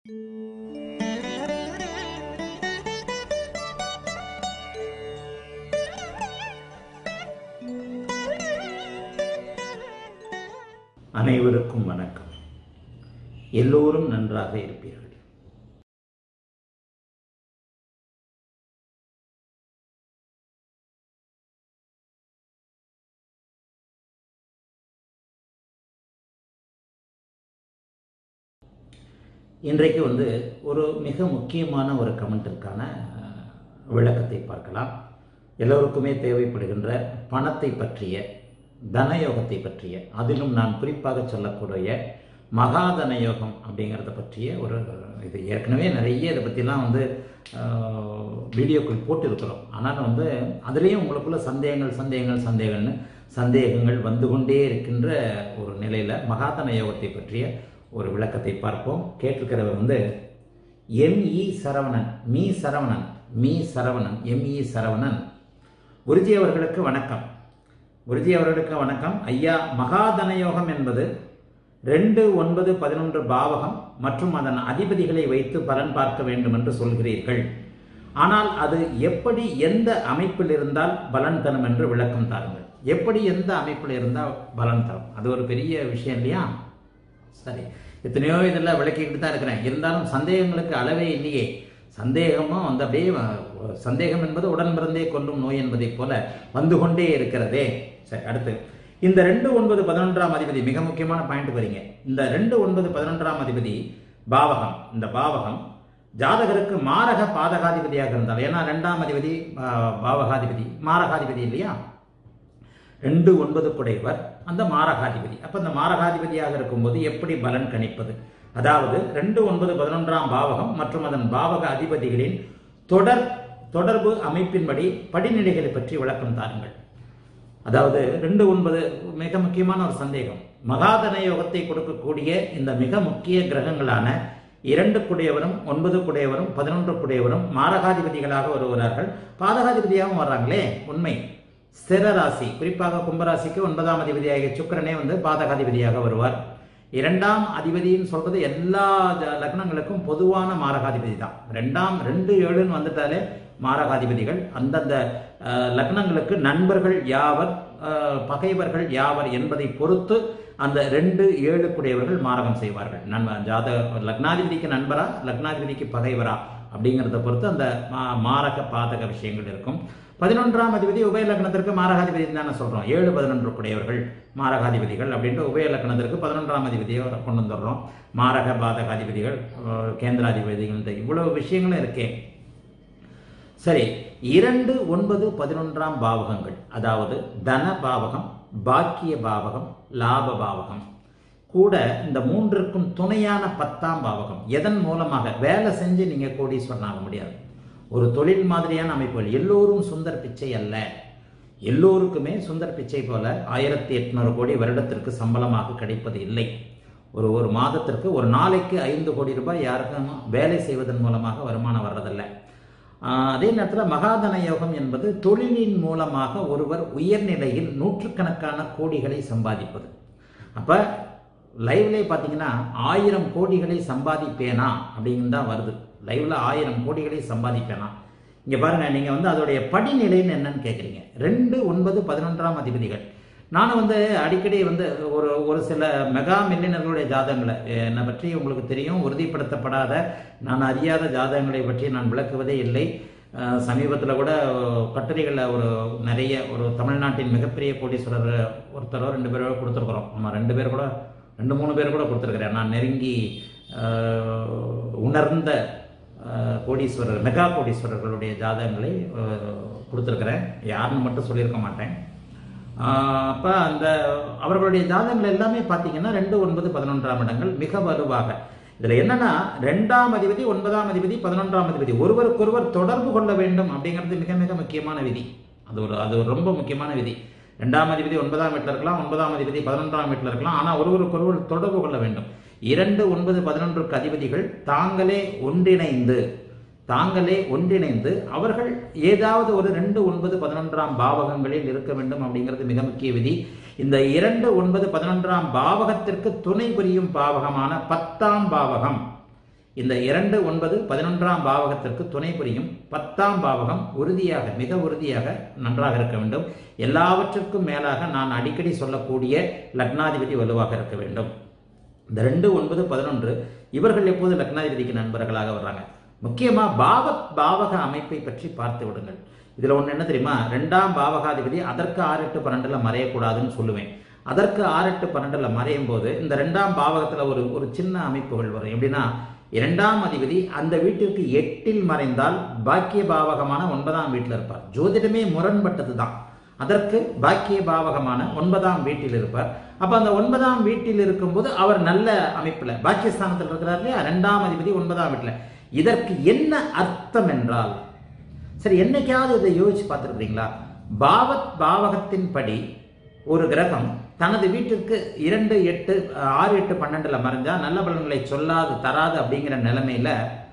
அனைவருக்கும் வணக்கம் எல்லோரும் நன்றாக இருப்பீர்கள் இன்றைக்கு வந்து ஒரு மிக முக்கியமான ஒரு கமெண்ட்டிற்கான அஹ், விளக்கத்தை பார்க்கலாம் எல்லோருக்குமே தேவைப்படுகின்ற பணத்தை பற்றிய தனயோகத்தை பற்றிய அதிலும் நான் குறிப்பாக சொல்லக்கூடிய மகாதன யோகம் அப்படிங்கிறத பற்றிய ஒரு இது ஏற்கனவே நிறைய இதை பற்றிலாம் வந்து அஹ், வீடியோக்கள் போட்டிருக்கிறோம் ஆனால் வந்து அதுலேயும் உங்களுக்குள்ள சந்தேகங்கள் சந்தேகங்கள் சந்தேகங்கள்னு சந்தேகங்கள் வந்து கொண்டே இருக்கின்ற ஒரு நிலையில் மகாதன யோகத்தை பற்றிய ஒரு விளக்கத்தை பார்ப்போம் கேட்டிருக்கிறவர் வந்து எம்இ சரவணன் மீ சரவணன் மீ சரவணன் எம்இ சரவணன் குருஜி அவர்களுக்கு வணக்கம் குருஜி அவர்களுக்கு வணக்கம் ஐயா மகாதன யோகம் என்பது ரெண்டு ஒன்பது பதினொன்று பாவகம் மற்றும் அதன் அதிபதிகளை வைத்து பலன் பார்க்க வேண்டும் என்று சொல்கிறீர்கள் ஆனால் அது எப்படி எந்த அமைப்பில் இருந்தால் பலன் தரும் என்று விளக்கம் தாருங்கள் எப்படி எந்த அமைப்பில் இருந்தால் பலன் தரும் அது ஒரு பெரிய விஷயம் இல்லையா சரி எத்தனையோ இதெல்லாம் விளக்கிக்கிட்டு தான் இருக்கிறேன் இருந்தாலும் சந்தேகங்களுக்கு அளவே இல்லையே சந்தேகமும் வந்து அப்படியே அஹ், சந்தேகம் என்பது உடன் பிறந்தே கொல்லும் நோய் என்பதைப் போல வந்து கொண்டே இருக்கிறதே சரி அடுத்து இந்த ரெண்டு ஒன்பது பதினொன்றாம் அதிபதி மிக முக்கியமான பாயிண்ட் வரீங்க இந்த ரெண்டு ஒன்பது பதினொன்றாம் அதிபதி பாவகம் இந்த பாவகம் ஜாதகருக்கு மாரக பாதகாதிபதியாக இருந்தால் ஏன்னா ரெண்டாம் அதிபதி ஆஹ், பாவகாதிபதி மாரகாதிபதி இல்லையா ரெண்டு ஒன்பது குடைவர் அந்த மாரகாதிபதி அப்ப அந்த மாரகாதிபதியாக இருக்கும்போது எப்படி பலன் கணிப்பது அதாவது ரெண்டு ஒன்பது பதினொன்றாம் பாவகம் மற்றும் அதன் பாவக அதிபதிகளின் தொடர் தொடர்பு அமைப்பின்படி படிநிலைகளை பற்றி விளக்கம் தாருங்கள் அதாவது ரெண்டு ஒன்பது மிக முக்கியமான ஒரு சந்தேகம் மகாதன யோகத்தை கொடுக்கக்கூடிய இந்த மிக முக்கிய கிரகங்களான இரண்டு குடையவரும் ஒன்பது குடையவரும் பதினொன்று குடையவரும் மாரகாதிபதிகளாக வருகிறார்கள் பாதகாதிபதியாகவும் வர்றாங்களே உண்மை ஸ்திர ராசி குறிப்பாக கும்பராசிக்கு ஒன்பதாம் அதிபதியாகிய சுக்கிரனே வந்து பாதகாதிபதியாக வருவார் இரண்டாம் அதிபதின்னு சொல்றது எல்லா ஜ- லக்னங்களுக்கும் பொதுவான மாரகாதிபதி தான் ரெண்டாம் ரெண்டு ஏழுன்னு வந்துட்டாலே மாரகாதிபதிகள் அந்தந்த அஹ், லக்னங்களுக்கு நண்பர்கள் யாவர் அஹ், பகைவர்கள் யாவர் என்பதை பொறுத்து அந்த ரெண்டு ஏழுக்குடையவர்கள் மாரகம் செய்வார்கள் நண்ப ஜாத லக்னாதிபதிக்கு நண்பரா லக்னாதிபதிக்கு பகைவரா அப்படிங்கிறத பொறுத்து அந்த மா- மாரக பாதக விஷயங்கள் இருக்கும் பதினொன்றாம் அதிபதி உபய லக்னத்திற்கு மாரகாதிபதி தானே சொல்றோம் ஏழு பதினொன்று குடையவர்கள் மாரகாதிபதிகள் அப்படின்ட்டு உபய லக்னத்திற்கு பதினொன்றாம் அதிபதியை கொண்டு வந்துடுறோம் மாரக பாதகாதிபதிகள் அஹ், கேந்திராதிபதிகள் இந்த இவ்வளவு விஷயங்களும் இருக்கே சரி இரண்டு ஒன்பது பதினொன்றாம் பாவகங்கள் அதாவது தன பாவகம் பாக்கிய பாவகம் லாப பாவகம் கூட இந்த மூன்றுக்கும் துணையான பத்தாம் பாவகம் எதன் மூலமாக வேலை செஞ்சு நீங்க கோடீஸ்வரன் ஆக முடியாது ஒரு தொழில் மாதிரியான அமைப்புகள் எல்லோரும் சுந்தர் பிச்சை அல்ல எல்லோருக்குமே சுந்தர் பிச்சை போல ஆயிரத்தி எட்நூறு கோடி வருடத்திற்கு சம்பளமாக கிடைப்பது இல்லை ஒரு ஒரு மாதத்திற்கு ஒரு நாளைக்கு ஐந்து கோடி ரூபாய் யாருக்கும் வேலை செய்வதன் மூலமாக வருமானம் வர்றதில்லை ஆஹ் அதே நேரத்தில் மகாதன யோகம் என்பது தொழிலின் மூலமாக ஒருவர் உயர்நிலையில் நூற்றுக்கணக்கான கோடிகளை சம்பாதிப்பது அப்ப லைவ்லே பார்த்தீங்கன்னா ஆயிரம் கோடிகளை சம்பாதிப்பேனா அப்படின்னு தான் வருது லைவ்ல ஆயிரம் கோடிகளை சம்பாதிப்பேனா இங்க பாருங்க நீங்க வந்து அதோடைய படிநிலைன்னு என்னன்னு கேட்குறீங்க ரெண்டு ஒன்பது பதினொன்றாம் அதிபதிகள் நானும் வந்து அடிக்கடி வந்து ஒரு ஒரு சில மெகா மில்லியனர்களுடைய ஜாதகங்களை என்னை பற்றி உங்களுக்கு தெரியும் உறுதிப்படுத்தப்படாத நான் அறியாத ஜாதகங்களை பற்றி நான் விளக்குவதே இல்லை சமீபத்தில் கூட கட்டுரைகளில் ஒரு நிறைய ஒரு தமிழ்நாட்டின் மிகப்பெரிய கோடீஸ்வரர் ஒருத்தரோ ரெண்டு பேரோ கொடுத்துருக்குறோம் நம்ம ரெண்டு பேர் கூட ரெண்டு மூணு பேர் கூட கொடுத்துருக்குறேன் நான் நெருங்கி அஹ், உணர்ந்த அஹ், கோடீஸ்வரர் மெகா கோடீஸ்வரர்களுடைய ஜாதகங்களை அஹ், கொடுத்துருக்குறேன் யாருன்னு மட்டும் சொல்லியிருக்க மாட்டேன் அப்போ அந்த அவர்களுடைய ஜாதகங்கள் எல்லாமே பார்த்தீங்கன்னா ரெண்டு ஒன்பது பதினொன்றாம் இடங்கள் மிக வலுவாக இதில் என்னன்னா ரெண்டாம் அதிபதி ஒன்பதாம் அதிபதி பதினொன்றாம் அதிபதி ஒருவருக்கொருவர் தொடர்பு கொள்ள வேண்டும் அப்படிங்கிறது மிக மிக முக்கியமான விதி அது ஒரு அது ஒரு ரொம்ப முக்கியமான விதி ரெண்டாம் அதிபதி ஒன்பதாம் வீட்டில் இருக்கலாம் ஒன்பதாம் அதிபதி பதினொன்றாம் வீட்டில் இருக்கலாம் ஆனால் ஒருவருக்கொருவர் தொடர்பு கொள்ள வேண்டும் இரண்டு ஒன்பது பதினொன்றுக்கு அதிபதிகள் தாங்களே ஒன்றிணைந்து தாங்களே ஒன்றிணைந்து அவர்கள் ஏதாவது ஒரு ரெண்டு ஒன்பது பதினொன்றாம் பாவகங்களில் இருக்க வேண்டும் அப்படிங்கிறது மிக முக்கிய விதி இந்த இரண்டு ஒன்பது பதினொன்றாம் பாவகத்திற்கு துணை புரியும் பாவகமான பத்தாம் பாவகம் இந்த இரண்டு ஒன்பது பதினொன்றாம் பாவகத்திற்கு துணை புரியும் பத்தாம் பாவகம் உறுதியாக மிக உறுதியாக நன்றாக இருக்க வேண்டும் எல்லாவற்றிற்கும் மேலாக நான் அடிக்கடி சொல்லக்கூடிய லக்னாதிபதி வலுவாக இருக்க வேண்டும் இந்த ரெண்டு ஒன்பது பதினொன்று இவர்கள் எப்போது லக்னாதிபதிக்கு நண்பர்களாக வர்றாங்க முக்கியமா பாவ பாவக அமைப்பை பற்றி பார்த்து விடுங்கள் இதுல ஒண்ணு என்ன தெரியுமா ரெண்டாம் பாவகாதிபதி அதற்கு ஆறு எட்டு பன்னெண்டுல மறையக்கூடாதுன்னு சொல்லுவேன் அதற்கு ஆறு எட்டு பன்னெண்டுல மறையும் போது இந்த ரெண்டாம் பாவகத்துல ஒரு ஒரு சின்ன அமைப்புகள் வரும் எப்படின்னா இரண்டாம் அதிபதி அந்த வீட்டிற்கு எட்டில் மறைந்தால் பாக்கிய பாவகமான ஒன்பதாம் வீட்டில் இருப்பார் ஜோதிடமே முரண்பட்டது தான் அதற்கு பாக்கிய பாவகமான ஒன்பதாம் வீட்டில் இருப்பார் அப்ப அந்த ஒன்பதாம் வீட்டில் இருக்கும்போது அவர் நல்ல அமைப்புல பாக்கியஸ்தானத்தில் இருக்கிறார் இல்லையா ரெண்டாம் அதிபதி ஒன்பதாம் வீட்டில் இதற்கு என்ன அர்த்தம் என்றால் சரி என்னைக்காவது இதை யோசிச்சு பார்த்துருக்கீங்களா பாவத் பாவகத்தின் படி ஒரு கிரகம் தனது வீட்டிற்கு இரண்டு எட்டு ஆறு எட்டு பன்னெண்டுல மறைஞ்சா நல்ல பலன்களை சொல்லாது தராது அப்படிங்கிற நிலைமையில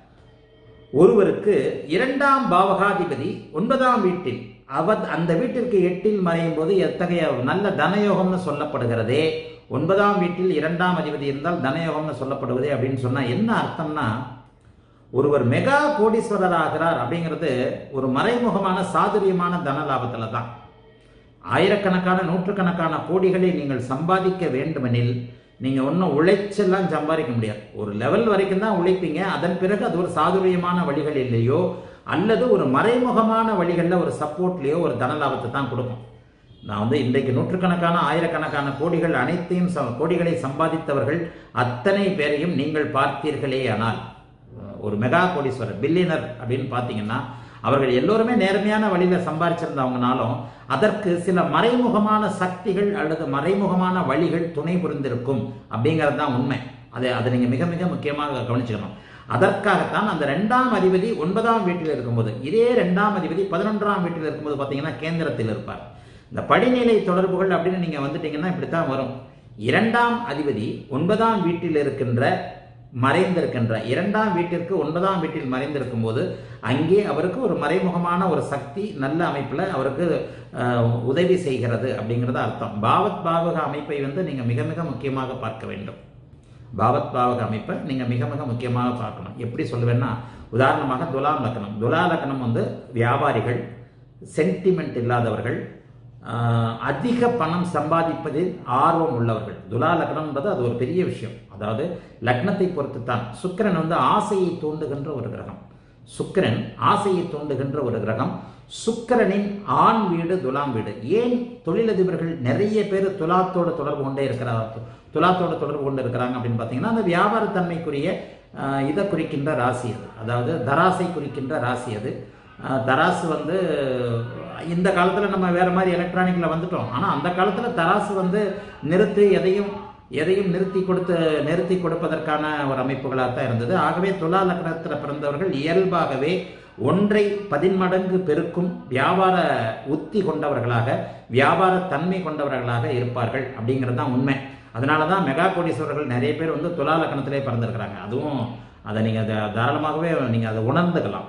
ஒருவருக்கு இரண்டாம் பாவகாதிபதி ஒன்பதாம் வீட்டில் அவர் அந்த வீட்டிற்கு எட்டில் மறையும் போது எத்தகைய நல்ல தனயோகம்னு சொல்லப்படுகிறதே ஒன்பதாம் வீட்டில் இரண்டாம் அதிபதி இருந்தால் தனயோகம்னு சொல்லப்படுவதே அப்படின்னு சொன்னா என்ன அர்த்தம்னா ஒருவர் மெகா கோடீஸ்வரர் ஆகிறார் அப்படிங்கிறது ஒரு மறைமுகமான சாதுரியமான தன லாபத்துல தான் ஆயிரக்கணக்கான நூற்றுக்கணக்கான கோடிகளை நீங்கள் சம்பாதிக்க வேண்டுமெனில் நீங்க ஒன்றும் உழைச்செல்லாம் சம்பாதிக்க முடியாது ஒரு லெவல் வரைக்கும் தான் உழைப்பீங்க அதன் பிறகு அது ஒரு சாதுரியமான வழிகள் இல்லையோ அல்லது ஒரு மறைமுகமான வழிகளில் ஒரு சப்போர்ட்லேயோ ஒரு தன லாபத்தை தான் கொடுக்கும் நான் வந்து இன்றைக்கு நூற்றுக்கணக்கான ஆயிரக்கணக்கான கோடிகள் அனைத்தையும் ச- கோடிகளை சம்பாதித்தவர்கள் அத்தனை பேரையும் நீங்கள் பார்த்தீர்களே ஆனால் ஒரு மெகா கோடீஸ்வரர் பில்லியனர் அப்படின்னு பார்த்தீங்கன்னா அவர்கள் எல்லோருமே நேர்மையான வழியில சம்பாதிச்சிருந்தவங்கனாலும் அதற்கு சில மறைமுகமான சக்திகள் அல்லது மறைமுகமான வழிகள் துணை புரிந்திருக்கும் அப்படிங்கிறது தான் உண்மை அதை அதை நீங்க மிக மிக முக்கியமாக கவனிச்சுக்கணும் அதற்காகத்தான் அந்த ரெண்டாம் அதிபதி ஒன்பதாம் வீட்டில் இருக்கும்போது இதே ரெண்டாம் அதிபதி பதினொன்றாம் வீட்டில் இருக்கும்போது பார்த்தீங்கன்னா கேந்திரத்தில் இருப்பார் இந்த படிநிலை தொடர்புகள் அப்படின்னு நீங்க வந்துட்டீங்கன்னா இப்படித்தான் வரும் இரண்டாம் அதிபதி ஒன்பதாம் வீட்டில் இருக்கின்ற மறைந்திருக்கின்ற இரண்டாம் வீட்டிற்கு ஒன்பதாம் வீட்டில் மறைந்திருக்கும் போது அங்கே அவருக்கு ஒரு மறைமுகமான ஒரு சக்தி நல்ல அமைப்புல அவருக்கு அஹ், உதவி செய்கிறது அப்படிங்கிறது அர்த்தம் பாவத் பாவக அமைப்பை வந்து நீங்க மிக மிக முக்கியமாக பார்க்க வேண்டும் பாவத் பாவக அமைப்பை நீங்க மிக மிக முக்கியமாக பார்க்கணும் எப்படி சொல்லுவேன்னா உதாரணமாக துலாம் லக்னம் துலா லக்னம் வந்து வியாபாரிகள் சென்டிமெண்ட் இல்லாதவர்கள் ஆஹ், அதிக பணம் சம்பாதிப்பதில் ஆர்வம் உள்ளவர்கள் துலா லக்னம்ன்றது அது ஒரு பெரிய விஷயம் அதாவது லக்னத்தை பொறுத்து தான் சுக்கிரன் வந்து ஆசையை தூண்டுகின்ற ஒரு கிரகம் சுக்கிரன் ஆசையை தூண்டுகின்ற ஒரு கிரகம் சுக்கிரனின் ஆண் வீடு துலாம் வீடு ஏன் தொழிலதிபர்கள் நிறைய பேர் துலாத்தோட தொடர்பு கொண்டே இருக்கிறார் துலாத்தோட தொடர்பு கொண்டு இருக்கிறாங்க அப்படின்னு பார்த்தீங்கன்னா அந்த வியாபாரத்தன்மைக்குரிய ஆஹ், இதை குறிக்கின்ற ராசி அது அதாவது தராசை குறிக்கின்ற ராசி அது ஆஹ், தராசு வந்து இந்த காலத்தில் நம்ம வேற மாதிரி எலக்ட்ரானிக்ல வந்துட்டோம் ஆனால் அந்த காலத்தில் தராசு வந்து நிறுத்து எதையும் எதையும் நிறுத்தி கொடுத்து நிறுத்தி கொடுப்பதற்கான ஒரு அமைப்புகளாக தான் இருந்தது ஆகவே துலா லக்னத்தில் பிறந்தவர்கள் இயல்பாகவே ஒன்றை பதின்மடங்கு பெருக்கும் வியாபார உத்தி கொண்டவர்களாக வியாபார தன்மை கொண்டவர்களாக இருப்பார்கள் அப்படிங்கிறது தான் உண்மை அதனால தான் மெகா கோடீஸ்வரர்கள் நிறைய பேர் வந்து துலா லக்னத்திலே பிறந்திருக்கிறாங்க அதுவும் அதை நீங்கள் அதை தாராளமாகவே நீங்கள் அதை உணர்ந்துக்கலாம்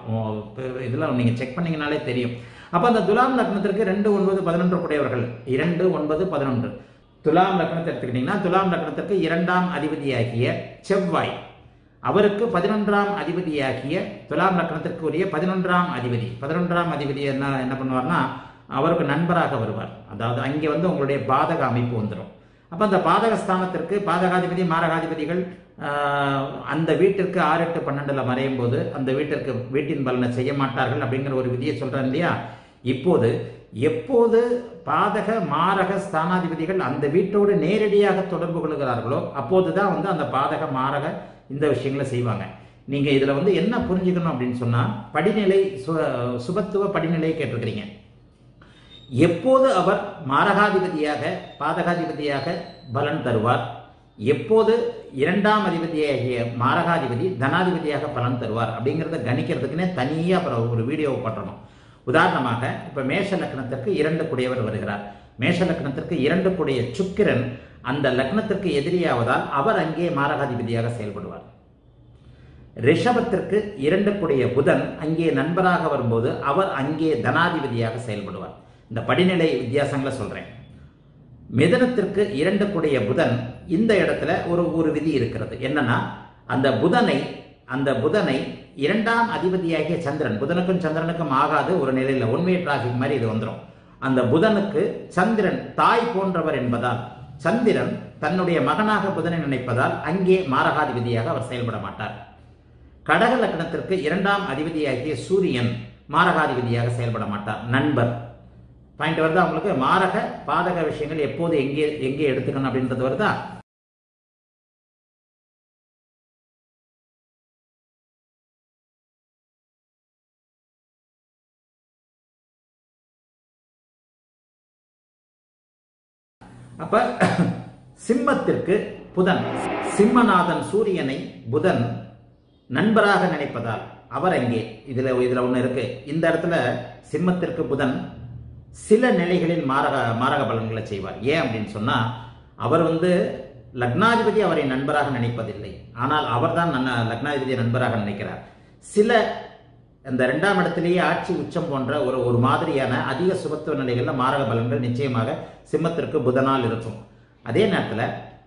இதில் நீங்கள் செக் பண்ணீங்கனாலே தெரியும் அப்போ அந்த துலாம் லக்னத்திற்கு ரெண்டு ஒன்பது பதினொன்று கூடியவர்கள் இரண்டு ஒன்பது பதினொன்று துலாம் லக்னத்தை எடுத்துக்கிட்டிங்கன்னா துலாம் லக்னத்திற்கு இரண்டாம் அதிபதியாகிய செவ்வாய் அவருக்கு பதினொன்றாம் அதிபதியாகிய துலாம் லக்னத்திற்கு உரிய பதினொன்றாம் அதிபதி பதினொன்றாம் அதிபதி என்ன என்ன பண்ணுவார்னா அவருக்கு நண்பராக வருவார் அதாவது அங்கே வந்து உங்களுடைய பாதக அமைப்பு வந்துடும் அப்போ அந்த பாதக ஸ்தானத்திற்கு பாதகாதிபதி மாரகாதிபதிகள் ஆஹ், அந்த வீட்டிற்கு ஆறு எட்டு பன்னெண்டுல மறையும் போது அந்த வீட்டிற்கு வீட்டின் பலனை செய்ய மாட்டார்கள் அப்படிங்கிற ஒரு விதியை சொல்றேன் இல்லையா இப்போது எப்போது பாதக மாரக ஸ்தானாதிபதிகள் அந்த வீட்டோடு நேரடியாக தொடர்பு கொள்கிறார்களோ அப்போதுதான் வந்து அந்த பாதக மாரக இந்த விஷயங்களை செய்வாங்க நீங்க இதுல வந்து என்ன புரிஞ்சுக்கணும் அப்படின்னு சொன்னா படிநிலை சு- சுபத்துவ படிநிலை கேட்டிருக்கிறீங்க எப்போது அவர் மாரகாதிபதியாக பாதகாதிபதியாக பலன் தருவார் எப்போது இரண்டாம் அதிபதியாகிய மாரகாதிபதி தனாதிபதியாக பலன் தருவார் அப்படிங்கிறத கணிக்கிறதுக்குன்னே தனியாக அப்புறம் ஒரு வீடியோவை பண்ணணும் உதாரணமாக இப்போ மேஷ லக்னத்திற்கு இரண்டு குடையவர் வருகிறார் மேஷ லக்னத்திற்கு இரண்டு குடைய சுக்கிரன் அந்த லக்னத்திற்கு எதிரியாவதால் அவர் அங்கே மாரகாதிபதியாக செயல்படுவார் ரிஷபத்திற்கு இரண்டு கூடிய புதன் அங்கே நண்பராக வரும்போது அவர் அங்கே தனாதிபதியாக செயல்படுவார் இந்த படிநிலை வித்தியாசங்களை சொல்றேன் மிதனத்திற்கு இரண்டு கூடிய புதன் இந்த இடத்துல ஒரு ஒரு விதி இருக்கிறது என்னன்னா அந்த புதனை அந்த புதனை இரண்டாம் அதிபதியாகிய சந்திரன் புதனுக்கும் சந்திரனுக்கும் ஆகாது ஒரு நிலையில் ஒன்வே டிராஃபிக் மாதிரி இது வந்துடும் அந்த புதனுக்கு சந்திரன் தாய் போன்றவர் என்பதால் சந்திரன் தன்னுடைய மகனாக புதனை நினைப்பதால் அங்கே மாரகாதிபதியாக அவர் செயல்பட மாட்டார் கடக லக்னத்திற்கு இரண்டாம் அதிபதியாகிய சூரியன் மாரகாதிபதியாக செயல்பட மாட்டார் நண்பர் பாயிண்ட் வருதா உங்களுக்கு மாரக பாதக விஷயங்கள் எப்போது எங்கே எங்கே எடுத்துக்கணும் அப்படின்றது வருதா அப்ப சிம்மத்திற்கு புதன் சிம்மநாதன் சூரியனை புதன் நண்பராக நினைப்பதால் அவர் அங்கே இதுல இதுல ஒண்ணு இருக்கு இந்த இடத்துல சிம்மத்திற்கு புதன் சில நிலைகளில் மாரக மாரக பலன்களை செய்வார் ஏன் அப்படின்னு சொன்னா அவர் வந்து லக்னாதிபதி அவரை நண்பராக நினைப்பதில்லை ஆனால் அவர்தான் நன்ன- லக்னாதிபதியை நண்பராக நினைக்கிறார் சில இந்த ரெண்டாம் இடத்திலேயே ஆட்சி உச்சம் போன்ற ஒரு ஒரு மாதிரியான அதிக சுபத்துவ நிலைகளில் மாரக பலன்கள் நிச்சயமாக சிம்மத்திற்கு புதனால் இருக்கும் அதே நேரத்தில்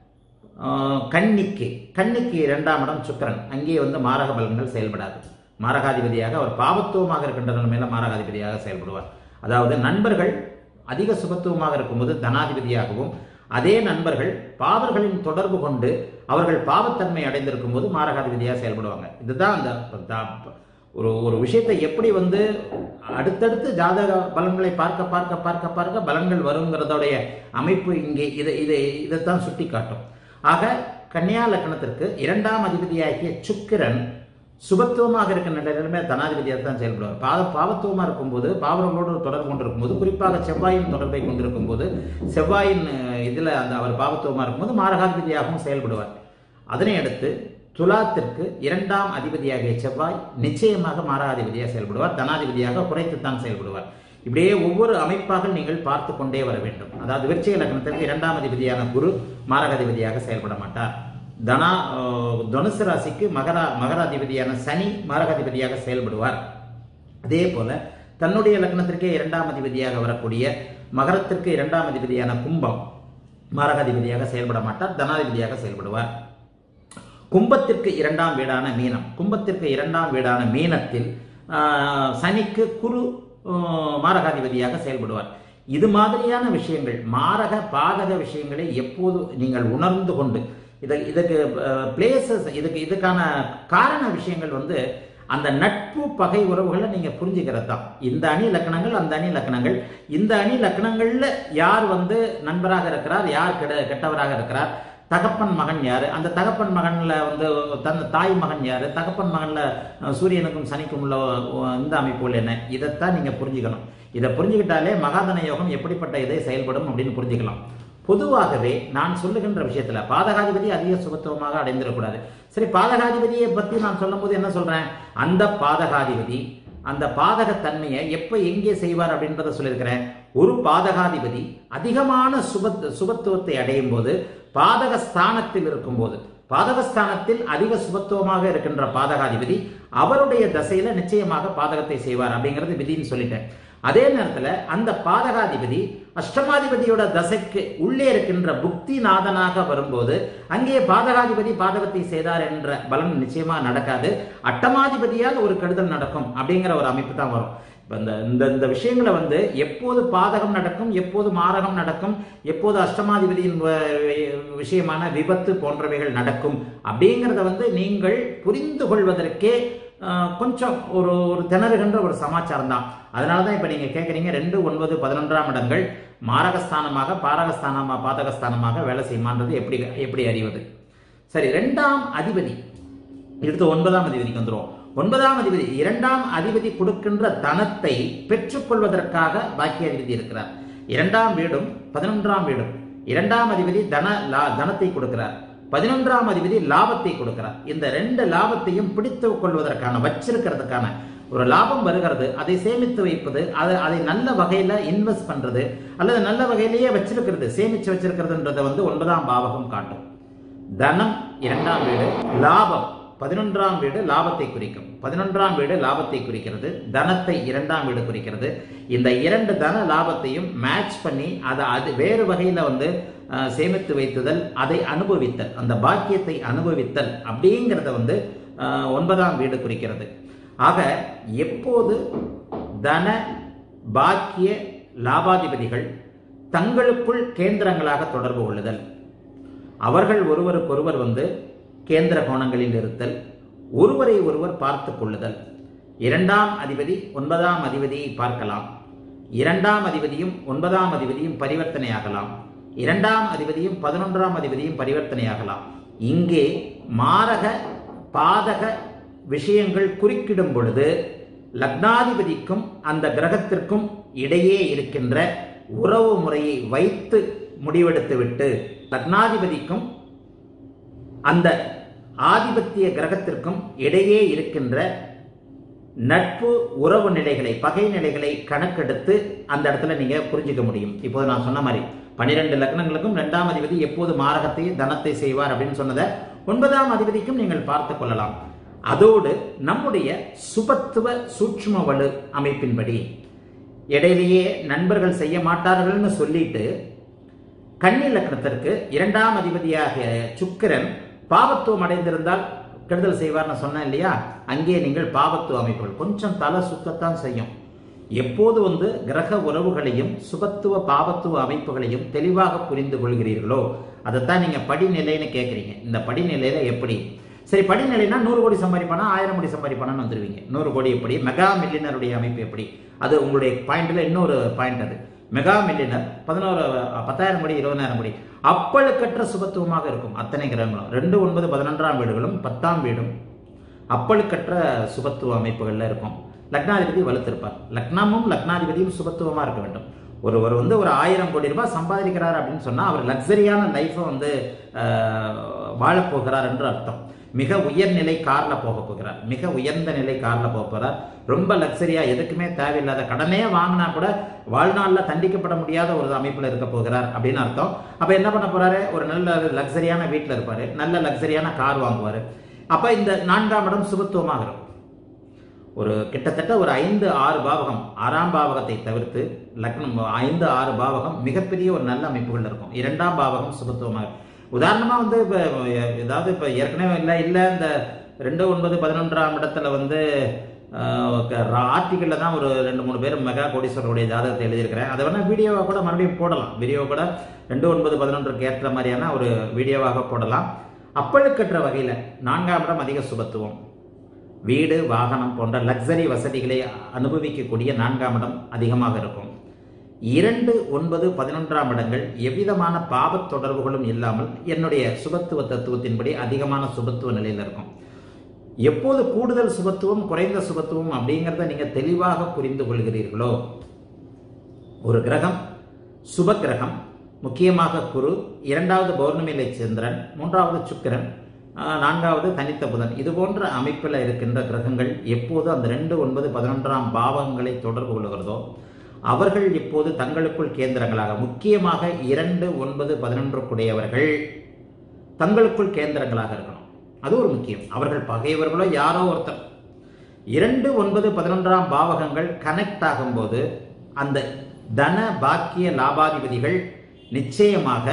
கன்னிக்கு கன்னிக்கு இரண்டாம் இடம் சுக்கிரன் அங்கே வந்து மாரக பலன்கள் செயல்படாது மாரகாதிபதியாக அவர் பாவத்துவமாக இருக்கின்ற நிலைமையில மாரகாதிபதியாக செயல்படுவார் அதாவது நண்பர்கள் அதிக சுபத்துவமாக இருக்கும்போது தனாதிபதியாகவும் அதே நண்பர்கள் பாவர்களின் தொடர்பு கொண்டு அவர்கள் பாவத்தன்மை அடைந்திருக்கும் போது மாரகாதிபதியாக செயல்படுவாங்க இதுதான் அந்த த- ஒரு ஒரு விஷயத்தை எப்படி வந்து அடுத்தடுத்து ஜாதக பலன்களை பார்க்க பார்க்க பார்க்க பார்க்க பலன்கள் வருங்கிறதோடைய அமைப்பு இங்கே இதை இதை இதைத்தான் சுட்டி காட்டும் ஆக கன்னியா லக்னத்திற்கு இரண்டாம் அதிபதியாகிய சுக்கிரன் சுபத்துவமாக இருக்கிற நிலையிலுமே தனாதிபதியாக தான் செயல்படுவார் பாவ பாவத்துவமாக இருக்கும்போது பாவர்களோடு தொடர்பு கொண்டிருக்கும் போது குறிப்பாக செவ்வாயின் தொடர்பை கொண்டிருக்கும் போது செவ்வாயின் அஹ், இதுல அந்த அவர் பாவத்துவமாக இருக்கும்போது மாரகாதிபதியாகவும் செயல்படுவார் அதனை அடுத்து துலாத்திற்கு இரண்டாம் அதிபதியாகிய செவ்வாய் நிச்சயமாக மாரகாதிபதியாக செயல்படுவார் தனாதிபதியாக குறைத்துத்தான் செயல்படுவார் இப்படியே ஒவ்வொரு அமைப்பாக நீங்கள் பார்த்து கொண்டே வர வேண்டும் அதாவது விருச்சிக லக்னத்திற்கு இரண்டாம் அதிபதியான குரு மாரகாதிபதியாக செயல்பட மாட்டார் தனா அஹ், தனுசு ராசிக்கு மகரா மகராதிபதியான சனி மாரகாதிபதியாக செயல்படுவார் அதே போல தன்னுடைய லக்னத்திற்கே இரண்டாம் அதிபதியாக வரக்கூடிய மகரத்திற்கு இரண்டாம் அதிபதியான கும்பம் மாரகாதிபதியாக செயல்பட மாட்டார் தனாதிபதியாக செயல்படுவார் கும்பத்திற்கு இரண்டாம் வீடான மீனம் கும்பத்திற்கு இரண்டாம் வீடான மீனத்தில் ஆஹ், சனிக்கு குரு ஆஹ், மாரகாதிபதியாக செயல்படுவார் இது மாதிரியான விஷயங்கள் மாரக பாதக விஷயங்களை எப்போது நீங்கள் உணர்ந்து கொண்டு இதை இதுக்கு பிளேசஸ் இதுக்கு இதுக்கான காரண விஷயங்கள் வந்து அந்த நட்பு பகை உறவுகளை நீங்க புரிஞ்சுக்கிறது தான் இந்த அணி லக்கணங்கள் அந்த அணி லக்கணங்கள் இந்த அணி லக்கணங்கள்ல யார் வந்து நண்பராக இருக்கிறார் யார் கெட கெட்டவராக இருக்கிறார் தகப்பன் மகன் யாரு அந்த தகப்பன் மகன்ல வந்து தன் தாய் மகன் யாரு தகப்பன் மகன்ல அஹ், சூரியனுக்கும் சனிக்கும் உள்ள அஹ், இந்த அமைப்புகள் என்ன இதைத்தான் நீங்க புரிஞ்சுக்கணும் இதை புரிஞ்சுக்கிட்டாலே மகாதன யோகம் எப்படிப்பட்ட இதை செயல்படும் அப்படின்னு புரிஞ்சுக்கலாம் பொதுவாகவே நான் சொல்லுகின்ற விஷயத்துல பாதகாதிபதி அதிக சுபத்துவமாக அடைந்திடக்கூடாது சரி பாதகாதிபதியை பத்தி நான் சொல்லும்போது என்ன சொல்றேன் அந்த பாதகாதிபதி அந்த பாதக தன்மையை எப்ப எங்கே செய்வார் அப்படின்றத சொல்லியிருக்கிறேன் ஒரு பாதகாதிபதி அதிகமான சுப சுபத்துவத்தை அடையும் போது பாதக ஸ்தானத்தில் இருக்கும்போது பாதகஸ்தானத்தில் அதிக சுபத்துவமாக இருக்கின்ற பாதகாதிபதி அவருடைய தசையில நிச்சயமாக பாதகத்தை செய்வார் அப்படிங்கிறது விதின்னு சொல்லிட்டேன் அதே நேரத்துல அந்த பாதகாதிபதி அஷ்டமாதிபதியோட தசைக்கு உள்ளே இருக்கின்ற புக்தி நாதனாக வரும்போது அங்கே பாதகாதிபதி பாதகத்தை செய்தார் என்ற பலன் நிச்சயமா நடக்காது அட்டமாதிபதியால் ஒரு கெடுதல் நடக்கும் அப்படிங்கிற ஒரு அமைப்பு தான் வரும் இப்ப இந்த இந்த இந்த விஷயங்களை வந்து எப்போது பாதகம் நடக்கும் எப்போது மாரகம் நடக்கும் எப்போது அஷ்டமாதிபதியின் வ- விஷயமான விபத்து போன்றவைகள் நடக்கும் அப்படிங்கிறத வந்து நீங்கள் புரிந்து கொள்வதற்கே ஆஹ், கொஞ்சம் ஒரு ஒரு திணறுகின்ற ஒரு சமாச்சாரம் தான் அதனால தான் இப்போ நீங்கள் கேட்குறீங்க ரெண்டு ஒன்பது பதினொன்றாம் இடங்கள் மாரகஸ்தானமாக பாரகஸ்தானமாக பாதகஸ்தானமாக வேலை செய்யுமான்றது எப்படி எப்படி அறிவது சரி ரெண்டாம் அதிபதி அடுத்து ஒன்பதாம் அதிபதிக்கு வந்துரும் ஒன்பதாம் அதிபதி இரண்டாம் அதிபதி கொடுக்கின்ற தனத்தை பெற்றுக்கொள்வதற்காக பாக்கிய அதிபதி இருக்கிறார் இரண்டாம் வீடும் பதினொன்றாம் வீடும் இரண்டாம் அதிபதி தன லா- தனத்தை கொடுக்கிறார் பதினொன்றாம் அதிபதி லாபத்தை கொடுக்கிறார் இந்த ரெண்டு லாபத்தையும் பிடித்து கொள்வதற்கான வச்சிருக்கிறதுக்கான ஒரு லாபம் வருகிறது அதை சேமித்து வைப்பது அதை அதை நல்ல வகையில இன்வெஸ்ட் பண்றது அல்லது நல்ல வகையிலேயே வச்சிருக்கிறது சேமிச்சு வச்சிருக்கிறதுன்றதை வந்து ஒன்பதாம் பாவகம் காட்டும் தனம் இரண்டாம் வீடு லாபம் பதினொன்றாம் வீடு லாபத்தை குறிக்கும் பதினொன்றாம் வீடு லாபத்தை குறிக்கிறது தனத்தை இரண்டாம் வீடு குறிக்கிறது இந்த இரண்டு தன லாபத்தையும் மேட்ச் பண்ணி அதை அது வேறு வகையில வந்து அஹ், சேமித்து வைத்துதல் அதை அனுபவித்தல் அந்த பாக்கியத்தை அனுபவித்தல் அப்படிங்கிறத வந்து ஆஹ், ஒன்பதாம் வீடு குறிக்கிறது ஆக எப்போது தன பாக்கிய லாபாதிபதிகள் தங்களுக்குள் கேந்திரங்களாக தொடர்பு கொள்ளுதல் அவர்கள் ஒருவருக்கொருவர் வந்து கேந்திர கோணங்களில் இருத்தல் ஒருவரை ஒருவர் பார்த்து கொள்ளுதல் இரண்டாம் அதிபதி ஒன்பதாம் அதிபதியை பார்க்கலாம் இரண்டாம் அதிபதியும் ஒன்பதாம் அதிபதியும் பரிவர்த்தனையாகலாம் இரண்டாம் அதிபதியும் பதினொன்றாம் அதிபதியும் பரிவர்த்தனையாகலாம் இங்கே மாரக பாதக விஷயங்கள் குறுக்கிடும் பொழுது லக்னாதிபதிக்கும் அந்த கிரகத்திற்கும் இடையே இருக்கின்ற உறவு முறையை வைத்து முடிவெடுத்துவிட்டு லக்னாதிபதிக்கும் அந்த ஆதிபத்திய கிரகத்திற்கும் இடையே இருக்கின்ற நட்பு உறவு நிலைகளை பகை நிலைகளை கணக்கெடுத்து அந்த இடத்துல நீங்க புரிஞ்சுக்க முடியும் இப்போது நான் சொன்ன மாதிரி பன்னிரெண்டு லக்னங்களுக்கும் இரண்டாம் அதிபதி எப்போது மாரகத்தை தனத்தை செய்வார் அப்படின்னு சொன்னதை ஒன்பதாம் அதிபதிக்கும் நீங்கள் பார்த்து கொள்ளலாம் அதோடு நம்முடைய சுபத்துவ சூட்சும வலு அமைப்பின்படி இடையிலேயே நண்பர்கள் செய்ய மாட்டார்கள்னு சொல்லிட்டு கன்னி லக்னத்திற்கு இரண்டாம் அதிபதியாக சுக்கிரன் பாவத்துவம் அடைந்திருந்தால் கெடுதல் செய்வார்னு சொன்னேன் இல்லையா அங்கே நீங்கள் பாவத்துவ அமைப்புகள் கொஞ்சம் தலை சுத்தத்தான் செய்யும் எப்போது வந்து கிரக உறவுகளையும் சுபத்துவ பாவத்துவ அமைப்புகளையும் தெளிவாக புரிந்து கொள்கிறீர்களோ அதைத்தான் நீங்க படிநிலைன்னு கேட்குறீங்க இந்த படிநிலையில எப்படி சரி படிநிலைனா நூறு கோடி சம்பாதிப்பானா ஆயிரம் கோடி சம்பாதிப்பானான்னு வந்துருவீங்க நூறு கோடி எப்படி மெகா மில்லியனருடைய அமைப்பு எப்படி அது உங்களுடைய பாயிண்ட்ல இன்னொரு பாயிண்ட் அது மெகா மில்லியனர் பதினோரு பத்தாயிரம் கோடி இருபதாயிரம் கோடி அப்பழுக்கற்ற சுபத்துவமாக இருக்கும் அத்தனை கிரகங்களும் ரெண்டு ஒன்பது பதினொன்றாம் வீடுகளும் பத்தாம் வீடும் அப்பழுக்கற்ற சுபத்துவ அமைப்புகள்ல இருக்கும் லக்னாதிபதி வலுத்திருப்பார் லக்னமும் லக்னாதிபதியும் சுபத்துவமா இருக்க வேண்டும் ஒருவர் வந்து ஒரு ஆயிரம் கோடி ரூபாய் சம்பாதிக்கிறார் அப்படின்னு சொன்னா அவர் லக்ஸரியான லைஃப்பை வந்து ஆஹ், வாழப் போகிறார் என்று அர்த்தம் மிக உயர்நிலை கார்ல போக போகிறார் மிக உயர்ந்த நிலை கார்ல போக போகிறார் ரொம்ப லக்ஸரியா எதுக்குமே தேவையில்லாத கடனே வாங்கினா கூட வாழ்நாள்ல தண்டிக்கப்பட முடியாத ஒரு அமைப்புல இருக்க போகிறார் அப்படின்னு அர்த்தம் அப்ப என்ன பண்ண போறாரு ஒரு நல்ல லக்ஸரியான வீட்டுல இருப்பாரு நல்ல லக்ஸரியான கார் வாங்குவாரு அப்ப இந்த நான்காம் இடம் சுபத்துவமாக இருக்கும் ஒரு கிட்டத்தட்ட ஒரு ஐந்து ஆறு பாவகம் ஆறாம் பாவகத்தை தவிர்த்து லக்னம் ஐந்து ஆறு பாவகம் மிகப்பெரிய ஒரு நல்ல அமைப்புகள் இருக்கும் இரண்டாம் பாவகம் சுபத்துவமாக உதாரணமா வந்து இப்போ ஏதாவது இப்போ ஏற்கனவே இல்லை இல்லை இந்த ரெண்டு ஒன்பது பதினொன்றாம் இடத்துல வந்து ஆர்டிக்கல்ல தான் ஒரு ரெண்டு மூணு பேர் மெகா கோடீஸ்வரருடைய ஜாதகத்தை எழுதியிருக்கிறேன் அதை வேணா வீடியோவை கூட மறுபடியும் போடலாம் வீடியோ கூட ரெண்டு ஒன்பது பதினொன்றுக்கு ஏற்ற மாதிரியான ஒரு வீடியோவாக போடலாம் அப்பழுக்கற்ற வகையில் நான்காம் இடம் அதிக சுபத்துவம் வீடு வாகனம் போன்ற லக்ஸரி வசதிகளை அனுபவிக்கக்கூடிய நான்காம் இடம் அதிகமாக இருக்கும் இரண்டு ஒன்பது பதினொன்றாம் இடங்கள் எவ்விதமான பாவத் தொடர்புகளும் இல்லாமல் என்னுடைய சுபத்துவ தத்துவத்தின்படி அதிகமான சுபத்துவ நிலையில் இருக்கும் எப்போது கூடுதல் சுபத்துவம் குறைந்த சுபத்துவம் அப்படிங்கிறத நீங்க தெளிவாக புரிந்து கொள்கிறீர்களோ ஒரு கிரகம் சுப கிரகம் முக்கியமாக குரு இரண்டாவது பௌர்ணமியிலை சந்திரன் மூன்றாவது சுக்கிரன் ஆஹ், நான்காவது தனித்த புதன் இது போன்ற அமைப்பில் இருக்கின்ற கிரகங்கள் எப்போது அந்த ரெண்டு ஒன்பது பதினொன்றாம் பாவங்களை தொடர்பு கொள்கிறதோ அவர்கள் இப்போது தங்களுக்குள் கேந்திரங்களாக முக்கியமாக இரண்டு ஒன்பது பதினொன்றுக்குடையவர்கள் தங்களுக்குள் கேந்திரங்களாக இருக்கணும் அது ஒரு முக்கியம் அவர்கள் பகைவர்களோ யாரோ ஒருத்தர் இரண்டு ஒன்பது பதினொன்றாம் பாவகங்கள் கனெக்ட் ஆகும்போது அந்த தன பாக்கிய லாபாதிபதிகள் நிச்சயமாக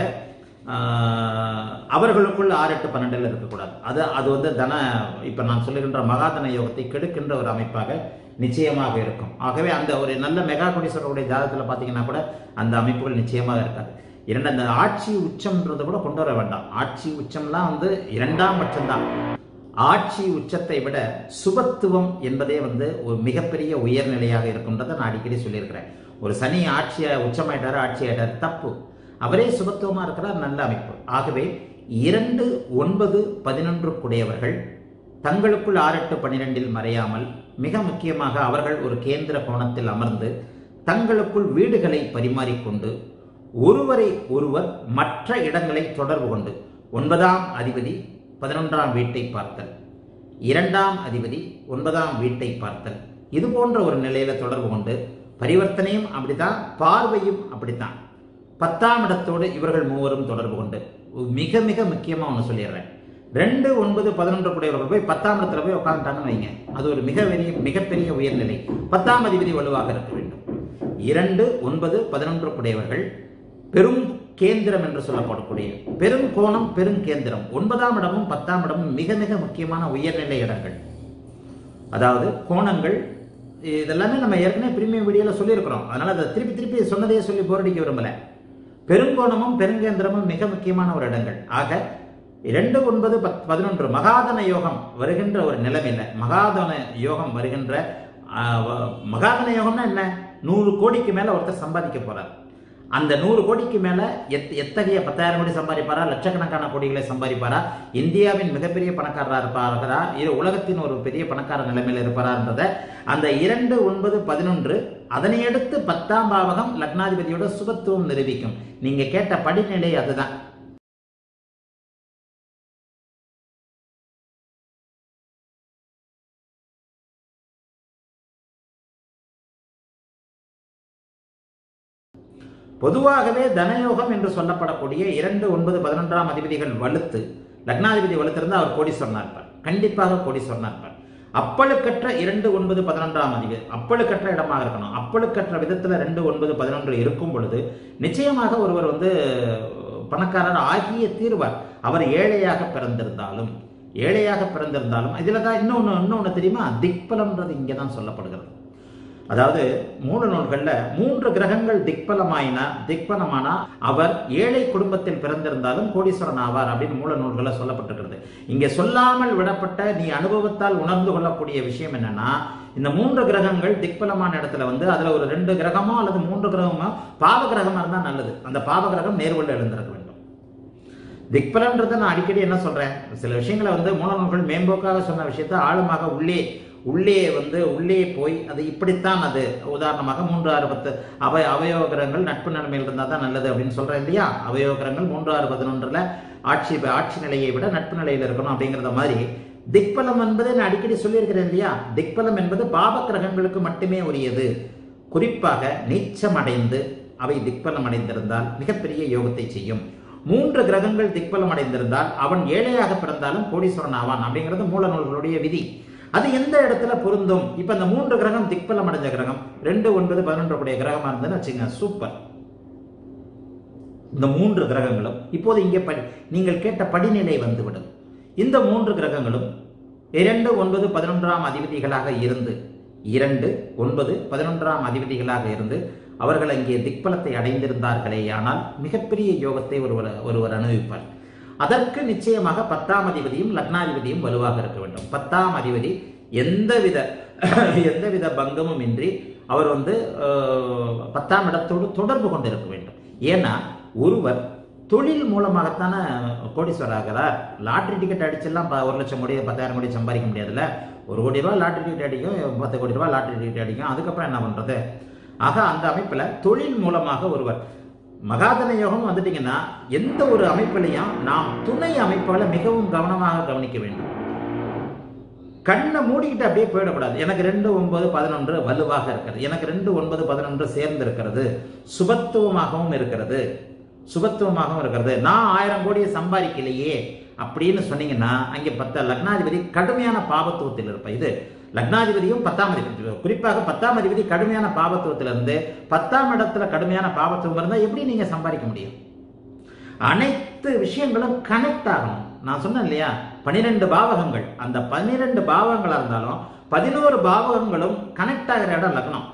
ஆஹ், அவர்களுக்குள் ஆறு எட்டு பன்னெண்டில் இருக்கக்கூடாது அது அது வந்து தன இப்போ நான் சொல்லுகின்ற மகாதன யோகத்தை கெடுக்கின்ற ஒரு அமைப்பாக நிச்சயமாக இருக்கும் ஆகவே அந்த ஒரு நல்ல மெகா கோடீஸ்வரருடைய ஜாதகத்தில் பார்த்தீங்கன்னா கூட அந்த அமைப்புகள் நிச்சயமாக இருக்காது இரண்டு அந்த ஆட்சி உச்சம்ன்றதை கூட கொண்டு வர வேண்டாம் ஆட்சி உச்சம்லாம் வந்து இரண்டாம் பட்சம்தான் ஆட்சி உச்சத்தை விட சுபத்துவம் என்பதே வந்து ஒரு மிகப்பெரிய உயர்நிலையாக இருக்குன்றதை நான் அடிக்கடி சொல்லியிருக்கிறேன் ஒரு சனி ஆட்சியை உச்சமாயிட்டாரு ஆட்சி ஆயிட்டாரு தப்பு அவரே சுபத்துவமா இருக்கிறார் நல்ல அமைப்பு ஆகவே இரண்டு ஒன்பது பதினொன்றுக்குடையவர்கள் தங்களுக்குள் ஆறு எட்டு பன்னிரெண்டில் மறையாமல் மிக முக்கியமாக அவர்கள் ஒரு கேந்திர கோணத்தில் அமர்ந்து தங்களுக்குள் வீடுகளை பரிமாறிக்கொண்டு ஒருவரை ஒருவர் மற்ற இடங்களை தொடர்பு கொண்டு ஒன்பதாம் அதிபதி பதினொன்றாம் வீட்டை பார்த்தல் இரண்டாம் அதிபதி ஒன்பதாம் வீட்டை பார்த்தல் இது போன்ற ஒரு நிலையில தொடர்பு கொண்டு பரிவர்த்தனையும் அப்படித்தான் பார்வையும் அப்படித்தான் பத்தாம் இடத்தோடு இவர்கள் மூவரும் தொடர்பு கொண்டு மிக மிக முக்கியமா ஒன்று சொல்லிடுறேன் ரெண்டு ஒன்பது பதினொன்று கூடியவர்கள் போய் பத்தாம் இடத்துல போய் உட்காந்துட்டாங்கன்னு வைங்க அது ஒரு மிக பெரிய மிகப்பெரிய உயர்நிலை பத்தாம் அதிபதி வலுவாக இருக்க வேண்டும் இரண்டு ஒன்பது பதினொன்று கூடியவர்கள் பெரும் கேந்திரம் என்று சொல்லப்படக்கூடிய பெருங்கோணம் பெருங்கேந்திரம் ஒன்பதாம் இடமும் பத்தாம் இடமும் மிக மிக முக்கியமான உயர்நிலை இடங்கள் அதாவது கோணங்கள் இதெல்லாமே நம்ம ஏற்கனவே பிரீமியம் வீடியோல சொல்லியிருக்கிறோம் அதனால அதை திருப்பி திருப்பி சொன்னதையே சொல்லி போரடிக்க விரும்பல பெருங்கோணமும் பெருங்கேந்திரமும் மிக முக்கியமான ஒரு இடங்கள் ஆக இரண்டு ஒன்பது பத் பதினொன்று மகாதன யோகம் வருகின்ற ஒரு நிலைமையில மகாதன யோகம் வருகின்ற ஆஹ், வ- மகாதன யோகம்னா என்ன நூறு கோடிக்கு மேல ஒருத்தர் சம்பாதிக்க போறார் அந்த நூறு கோடிக்கு மேல எத் எத்தகைய பத்தாயிரம் கோடி சம்பாதிப்பாரா லட்சக்கணக்கான கோடிகளை சம்பாதிப்பாரா இந்தியாவின் மிகப்பெரிய பணக்காரரா இருப்பாரா இது உலகத்தின் ஒரு பெரிய பணக்கார நிலைமையில இருப்பாரான்றத அந்த இரண்டு ஒன்பது பதினொன்று அதனை அடுத்து பத்தாம் பாவகம் லக்னாதிபதியோட சுபத்துவம் நிரூபிக்கும் நீங்க கேட்ட படிநிலை அதுதான் பொதுவாகவே தனயோகம் என்று சொல்லப்படக்கூடிய இரண்டு ஒன்பது பதினொன்றாம் அதிபதிகள் வலுத்து லக்னாதிபதி வலுத்திருந்தா அவர் கோடீஸ்வரனா இருப்பார் கண்டிப்பாக கோடீஸ்வரனா இருப்பார் அப்பழுக்கற்ற இரண்டு ஒன்பது பதினொன்றாம் அதிபதி அப்பழுக்கற்ற இடமாக இருக்கணும் அப்பழுக்கற்ற விதத்துல ரெண்டு ஒன்பது பதினொன்று இருக்கும் பொழுது நிச்சயமாக ஒருவர் வந்து பணக்காரர் ஆகிய தீர்வார் அவர் ஏழையாக பிறந்திருந்தாலும் ஏழையாக பிறந்திருந்தாலும் இதுல தான் இன்னொன்று இன்னொன்று தெரியுமா திக்பலம்ன்றது இங்கே தான் சொல்லப்படுகிறது அதாவது மூல நூல்கள்ல மூன்று கிரகங்கள் திக்பலமாயினா திக்பலமானா அவர் ஏழை குடும்பத்தில் பிறந்திருந்தாலும் கோடீஸ்வரன் ஆவார் அப்படின்னு மூல நூல்களில் சொல்லப்பட்டிருக்கிறது இங்க சொல்லாமல் விடப்பட்ட நீ அனுபவத்தால் உணர்ந்து கொள்ளக்கூடிய விஷயம் என்னன்னா இந்த மூன்று கிரகங்கள் திக்பலமான இடத்துல வந்து அதுல ஒரு ரெண்டு கிரகமோ அல்லது மூன்று கிரகமோ பாவ கிரகமா இருந்தா நல்லது அந்த பாவ கிரகம் நேர்வழியில் எழுந்திருக்க வேண்டும் திக்பலன்றதை நான் அடிக்கடி என்ன சொல்றேன் சில விஷயங்களை வந்து மூல நூல்கள் மேம்போக்காக சொன்ன விஷயத்தை ஆழமாக உள்ளே உள்ளே வந்து உள்ளே போய் அது இப்படித்தான் அது உதாரணமாக மூன்று ஆறு பத்து அவய அவயோகரங்கள் நட்பு நிலைமையில் இருந்தால் தான் நல்லது அப்படின்னு சொல்றேன் இல்லையா அவயோகரங்கள் மூன்று ஆறு பதினொன்றுல ஆட்சி ஆட்சி நிலையை விட நட்பு நிலையில் இருக்கணும் அப்படிங்கிறத மாதிரி திக்பலம் என்பதை நான் அடிக்கடி சொல்லியிருக்கிறேன் இல்லையா திக்பலம் என்பது பாவ கிரகங்களுக்கு மட்டுமே உரியது குறிப்பாக நீச்சம் அடைந்து அவை திக்பலம் அடைந்திருந்தால் மிகப்பெரிய யோகத்தை செய்யும் மூன்று கிரகங்கள் திக்பலம் அடைந்திருந்தால் அவன் ஏழையாக பிறந்தாலும் கோடீஸ்வரன் ஆவான் அப்படிங்கிறது மூல நூல்களுடைய விதி அது எந்த இடத்துல பொருந்தும் இப்ப இந்த மூன்று கிரகம் திக்பலம் அடைஞ்ச கிரகம் ரெண்டு ஒன்பது பதினொன்று கூடிய கிரகமா இருந்ததுன்னு வச்சுங்க சூப்பர் இந்த மூன்று கிரகங்களும் இப்போது இங்கே படி நீங்கள் கேட்ட படிநிலை வந்துவிடும் இந்த மூன்று கிரகங்களும் இரண்டு ஒன்பது பதினொன்றாம் அதிபதிகளாக இருந்து இரண்டு ஒன்பது பதினொன்றாம் அதிபதிகளாக இருந்து அவர்கள் அங்கே திக்பலத்தை அடைந்திருந்தார்களேயானால் மிகப்பெரிய யோகத்தை ஒருவர் ஒருவர் அனுபவிப்பார் அதற்கு நிச்சயமாக பத்தாம் அதிபதியும் லக்னாதிபதியும் வலுவாக இருக்க வேண்டும் பத்தாம் அதிபதி எந்தவித எந்தவித பங்கமும் இன்றி அவர் வந்து அஹ், பத்தாம் இடத்தோடு தொடர்பு கொண்டு இருக்க வேண்டும் ஏன்னா ஒருவர் தொழில் மூலமாகத்தானே கோடீஸ்வரர் ஆகிறார் லாட்ரி டிக்கெட் அடிச்செல்லாம் ப- ஒரு லட்சம் கோடி பத்தாயிரம் கோடி சம்பாதிக்க முடியாதுல்ல ஒரு கோடி ரூபாய் லாட்ரி டிக்கெட் அடிக்கும் பத்து கோடி ரூபாய் லாட்ரி டிக்கெட் அடிக்கும் அதுக்கப்புறம் என்ன பண்றது ஆக அந்த அமைப்புல தொழில் மூலமாக ஒருவர் மகாதன யோகம் வந்துட்டீங்கன்னா எந்த ஒரு அமைப்பிலையும் நாம் துணை அமைப்புகளை மிகவும் கவனமாக கவனிக்க வேண்டும் கண்ணை மூடிக்கிட்டு அப்படியே போயிடக்கூடாது எனக்கு ரெண்டு ஒன்பது பதினொன்று வலுவாக இருக்கிறது எனக்கு ரெண்டு ஒன்பது பதினொன்று சேர்ந்து இருக்கிறது சுபத்துவமாகவும் இருக்கிறது சுபத்துவமாகவும் இருக்கிறது நான் ஆயிரம் கோடியை சம்பாதிக்கலையே அப்படின்னு சொன்னீங்கன்னா அங்கே பத்த லக்னாதிபதி கடுமையான பாபத்துவத்தில் இருப்ப இது லக்னாதிபதியும் பத்தாம் அதிபதி குறிப்பாக பத்தாம் அதிபதி கடுமையான பாபத்துவத்தில் இருந்து பத்தாம் இடத்துல கடுமையான பாபத்துவம் இருந்தால் எப்படி நீங்க சம்பாதிக்க முடியும் அனைத்து விஷயங்களும் கனெக்ட் ஆகணும் நான் சொன்னேன் இல்லையா பனிரெண்டு பாவகங்கள் அந்த பன்னிரெண்டு பாவகங்களா இருந்தாலும் பதினோரு பாவகங்களும் கனெக்ட் ஆகிற இடம் லக்னம்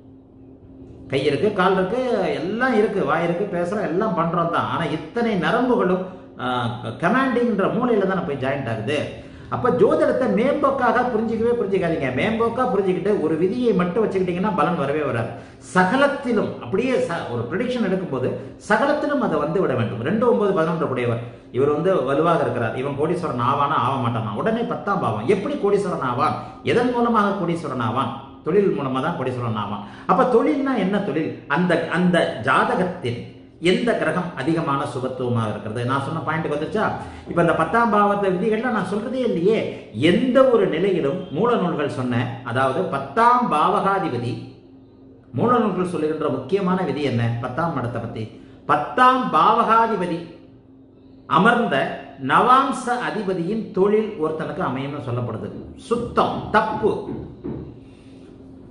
கை இருக்கு கால் இருக்கு எல்லாம் இருக்கு வாய் இருக்கு பேசுறோம் எல்லாம் பண்றோம் தான் ஆனா இத்தனை நரம்புகளும் கமாண்டிங்ன்ற மூலையில தான் போய் ஜாயிண்ட் ஆகுது அப்ப ஜோதிடத்தை மேம்போக்காக புரிஞ்சிக்கவே புரிஞ்சிக்காதீங்க மேம்போக்கா புரிஞ்சுக்கிட்டு ஒரு விதியை மட்டும் வச்சுக்கிட்டீங்கன்னா பலன் வரவே வராது சகலத்திலும் அப்படியே ச- ஒரு ப்ரிடிக்ஷன் எடுக்கும்போது சகலத்திலும் அதை வந்து விட வேண்டும் ரெண்டு ஒன்பது பதினொன்று கூடியவர் இவர் வந்து வலுவாக இருக்கிறார் இவன் கோடீஸ்வரன் ஆவானா ஆக மாட்டானா உடனே பத்தாம் பாவம் எப்படி கோடீஸ்வரன் ஆவான் எதன் மூலமாக கோடீஸ்வரன் ஆவான் தொழில் மூலமா தான் கோடீஸ்வரன் ஆவான் அப்ப தொழில்னா என்ன தொழில் அந்த அந்த ஜாதகத்தில் எந்த கிரகம் அதிகமான சுபத்துவமாக இருக்கிறது நான் சொன்ன பாயிண்ட்டுக்கு வந்துச்சா இப்ப இந்த பத்தாம் பாவத்தை விதிகள்ல நான் சொல்றதே இல்லையே எந்த ஒரு நிலையிலும் மூல நூல்கள் சொன்ன அதாவது பத்தாம் பாவகாதிபதி மூல நூல்கள் சொல்லுகின்ற முக்கியமான விதி என்ன பத்தாம் இடத்தை பத்தி பத்தாம் பாவகாதிபதி அமர்ந்த நவாம்ச அதிபதியின் தொழில் ஒருத்தனுக்கு அமையும்னு சொல்லப்படுது சுத்தம் தப்பு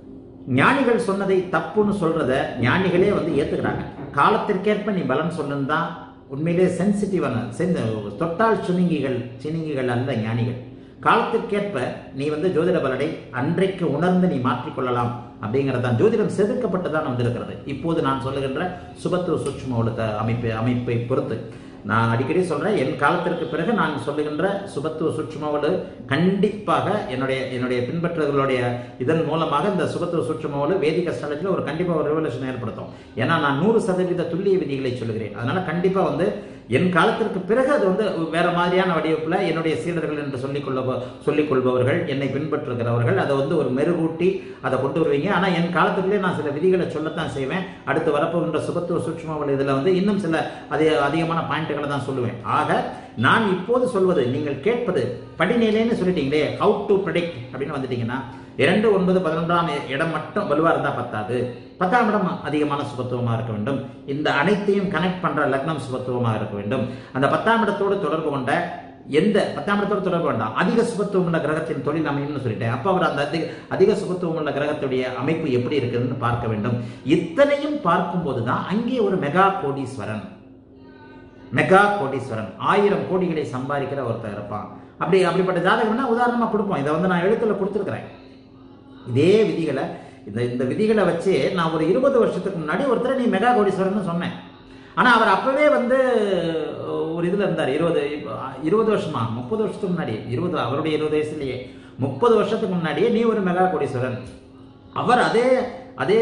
ஞானிகள் சொன்னதை தப்புன்னு சொல்றத ஞானிகளே வந்து ஏத்துக்கிறாங்க காலத்திற்கேற்ப நீ பலன் சொல்லுன்னு தான் உண்மையிலே சென்சிட்டிவான சென் தொட்டால் சுணுங்கிகள் சினுங்கிகள் அல்ல ஞானிகள் காலத்திற்கேற்ப நீ வந்து ஜோதிட பலனை அன்றைக்கு உணர்ந்து நீ மாற்றிக்கொள்ளலாம் அப்படிங்கிறது தான் ஜோதிடம் செதுக்கப்பட்டு தான் வந்திருக்கிறது இப்போது நான் சொல்லுகின்ற சுபத்துவ சூட்சும ஒழுக்க அமைப்பு அமைப்பை பொறுத்து நான் அடிக்கடி சொல்றேன் என் காலத்திற்கு பிறகு நான் சொல்லுகின்ற சுபத்துவ சூட்சுமவடு கண்டிப்பாக என்னுடைய என்னுடைய பின்பற்றுகளுடைய இதன் மூலமாக இந்த சுபத்துவ சூட்சுமவடு வேதிக ஸ்தலத்தில் ஒரு கண்டிப்பாக ஒரு ரெவல்யூஷன் ஏற்படுத்தும் ஏன்னா நான் நூறு சதவீத துல்லிய விதிகளை சொல்லுகிறேன் அதனால கண்டிப்பா வந்து என் காலத்திற்கு பிறகு அது வந்து வேற மாதிரியான வடிவத்தில் என்னுடைய சீடர்கள் என்று சொல்லிக் கொள்ள சொல்லிக் கொள்பவர்கள் என்னை பின்பற்றுகிறவர்கள் அதை வந்து ஒரு மெருகூட்டி அதை கொண்டு வருவீங்க ஆனா என் காலத்துக்குள்ளே நான் சில விதிகளை சொல்லத்தான் செய்வேன் அடுத்து வரப்போகின்ற சுபத்துவ சூட்சுமவள் இதுல வந்து இன்னும் சில அதிக அதிகமான பாயிண்ட்டுகளை தான் சொல்லுவேன் ஆக நான் இப்போது சொல்வது நீங்கள் கேட்பது படிநிலைன்னு சொல்லிட்டீங்களே ஹவு டு ப்ரெடிக்ட் அப்படின்னு வந்துட்டீங்கன்னா இரண்டு ஒன்பது பதினொன்றாம் இடம் மட்டும் வலுவா இருந்தா பத்தாது பத்தாம் இடம் அதிகமான சுபத்துவமா இருக்க வேண்டும் இந்த அனைத்தையும் கனெக்ட் பண்ற லக்னம் சுபத்துவமா இருக்க வேண்டும் அந்த பத்தாம் இடத்தோடு தொடர்பு கொண்ட எந்த பத்தாம் இடத்தோடு தொடர்பு வேண்டாம் அதிக சுபத்துவம் உள்ள கிரகத்தின் தொழில் அமையும்னு சொல்லிட்டேன் அப்ப அவர் அந்த அதிக அதிக சுபத்துவம் உள்ள கிரகத்துடைய அமைப்பு எப்படி இருக்குதுன்னு பார்க்க வேண்டும் இத்தனையும் பார்க்கும்போது தான் அங்கே ஒரு மெகா கோடீஸ்வரன் மெகா கோடீஸ்வரன் ஆயிரம் கோடிகளை சம்பாதிக்கிற ஒருத்தர் இருப்பான் அப்படி அப்படிப்பட்ட ஜாதகம்னா உதாரணமா கொடுப்போம் இதை வந்து நான் எழுத்துல கொடுத்துருக்கிறேன் இதே விதிகளை இந்த இந்த விதிகளை வச்சு நான் ஒரு இருபது வருஷத்துக்கு முன்னாடி ஒருத்தர் நீ மெகா கோடீஸ்வரன் சொன்னேன் ஆனா அவர் அப்பவே வந்து ஒரு இதுல இருந்தார் இருபது இருபது வருஷமா முப்பது வருஷத்துக்கு முன்னாடி இருபது அவருடைய இருபது வயசுலயே முப்பது வருஷத்துக்கு முன்னாடியே நீ ஒரு மெகா கோடீஸ்வரன் அவர் அதே அதே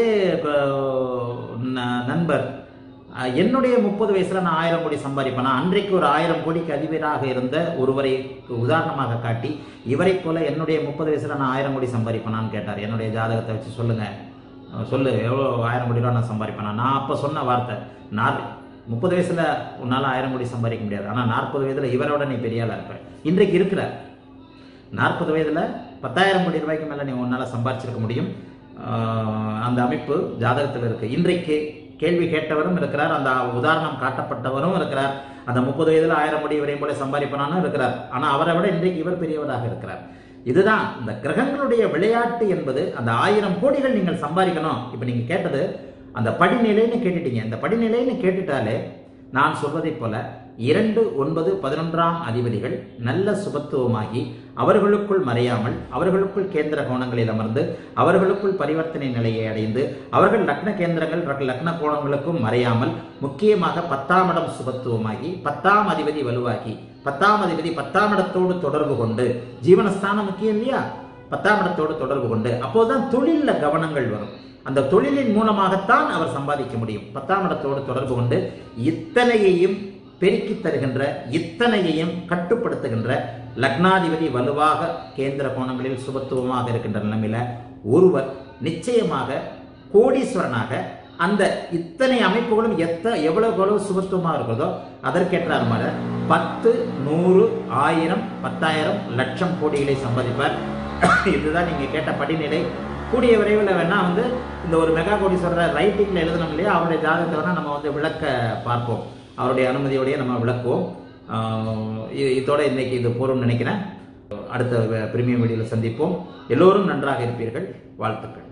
நண்பர் என்னுடைய முப்பது வயசுல நான் ஆயிரம் கோடி சம்பாதிப்பேன் அன்றைக்கு ஒரு ஆயிரம் கோடிக்கு அதிபராக இருந்த ஒருவரை உதாரணமாக காட்டி இவரை போல என்னுடைய முப்பது வயசுல நான் ஆயிரம் கோடி சம்பாதிப்பேனான்னு கேட்டார் என்னுடைய ஜாதகத்தை வச்சு சொல்லுங்க சொல்லு எவ்வளோ ஆயிரம் கோடி ரூபா நான் சம்பாதிப்பேனா நான் அப்போ சொன்ன வார்த்தை நான் முப்பது வயசுல உன்னால ஆயிரம் கோடி சம்பாதிக்க முடியாது ஆனால் நாற்பது வயதுல இவரோட நீ பெரிய ஆளா இருப்ப இன்றைக்கு இருக்கிற நாற்பது வயதுல பத்தாயிரம் கோடி ரூபாய்க்கு மேல நீ உன்னால சம்பாதிச்சிருக்க முடியும் அந்த அமைப்பு ஜாதகத்தில் இருக்கு இன்றைக்கு கேள்வி கேட்டவரும் இருக்கிறார் அந்த உதாரணம் காட்டப்பட்டவரும் இருக்கிறார் அந்த முப்பது வயதுல ஆயிரம் கோடி வரையும் போல சம்பாதிப்பனானும் இருக்கிறார் ஆனா அவரை விட இன்றைக்கு இவர் பெரியவராக இருக்கிறார் இதுதான் இந்த கிரகங்களுடைய விளையாட்டு என்பது அந்த ஆயிரம் கோடிகள் நீங்கள் சம்பாதிக்கணும் இப்ப நீங்க கேட்டது அந்த படிநிலைன்னு கேட்டுட்டீங்க இந்த படிநிலைன்னு கேட்டுட்டாலே நான் சொல்வதைப் போல இரண்டு ஒன்பது பதினொன்றாம் அதிபதிகள் நல்ல சுபத்துவமாகி அவர்களுக்குள் மறையாமல் அவர்களுக்குள் கேந்திர கோணங்களில் அமர்ந்து அவர்களுக்குள் பரிவர்த்தனை நிலையை அடைந்து அவர்கள் லக்ன கேந்திரங்கள் லக்ன கோணங்களுக்கும் மறையாமல் முக்கியமாக பத்தாம் இடம் சுபத்துவமாகி பத்தாம் அதிபதி வலுவாகி பத்தாம் அதிபதி பத்தாம் இடத்தோடு தொடர்பு கொண்டு ஜீவனஸ்தானம் முக்கியம் இல்லையா பத்தாம் இடத்தோடு தொடர்பு கொண்டு அப்போதுதான் தொழில கவனங்கள் வரும் அந்த தொழிலின் மூலமாகத்தான் அவர் சம்பாதிக்க முடியும் பத்தாம் இடத்தோடு தொடர்பு கொண்டு இத்தனையையும் பெருக்கி தருகின்ற இத்தனையையும் கட்டுப்படுத்துகின்ற லக்னாதிபதி வலுவாக கேந்திர கோணங்களில் சுபத்துவமாக இருக்கின்ற நிலைமையில ஒருவர் நிச்சயமாக கோடீஸ்வரனாக அந்த இத்தனை அமைப்புகளும் எத்த எவ்வளவு எவ்வளவு சுபத்துவமாக இருக்கிறதோ அதற்கேற்றார் மாதிரி பத்து நூறு ஆயிரம் பத்தாயிரம் லட்சம் கோடிகளை சம்பாதிப்பார் இதுதான் நீங்க கேட்ட படிநிலை கூடிய விரைவில் வேணா வந்து இந்த ஒரு மெகா கோடீஸ்வரர் ரைட்டிங்ல எழுதணும் இல்லையா அவருடைய ஜாதகத்தை வேணா நம்ம வந்து விளக்க பார்ப்போம் அவருடைய அனுமதியோடய நம்ம விளக்குவோம் இதோட இன்னைக்கு இது போரும் நினைக்கிறேன் அடுத்த பிரீமியம் வீடியோவில் சந்திப்போம் எல்லோரும் நன்றாக இருப்பீர்கள் வாழ்த்துக்கள்